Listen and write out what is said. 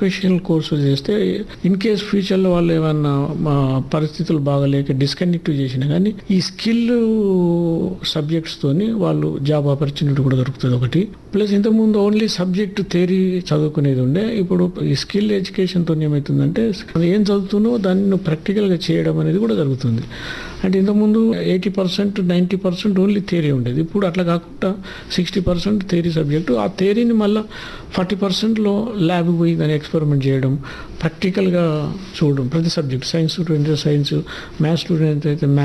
vocational course చేస్తే in case ఫ్యూచర్లో వాళ్ళు ఏమన్నా మా పరిస్థితులు బాగలేక డిస్కనెక్ట్ చేసినా కానీ ఈ స్కిల్ సబ్జెక్ట్స్ తోని వాళ్ళు జాబ్ ఆపర్చునిటీ కూడా దొరుకుతుంది ఒకటి ప్లస్ ఇంతకుముందు ఓన్లీ సబ్జెక్ట్ థియరీ చదువుకునేది ఉండే ఇప్పుడు ఈ స్కిల్ ఎడ్యుకేషన్ తో ఏమవుతుందంటే ఏం చదువుతున్నావో దాన్ని నువ్వు ప్రాక్టికల్ గా చేయడం అనేది కూడా జరుగుతుంది అంటే ఇంతకుముందు eighty percent ninety percent only theory ఉండేది ఇప్పుడు అట్లా కాకుండా సిక్స్టీ పర్సెంట్ థియరీ సబ్జెక్టు ఆ థియరీని మళ్ళీ ఫార్టీ పర్సెంట్లో ల్యాబ్ పోయి దాన్ని ఎక్స్పెరిమెంట్ చేయడం ప్రాక్టికల్గా చూడడం ప్రతి subject science student science maths student అయితే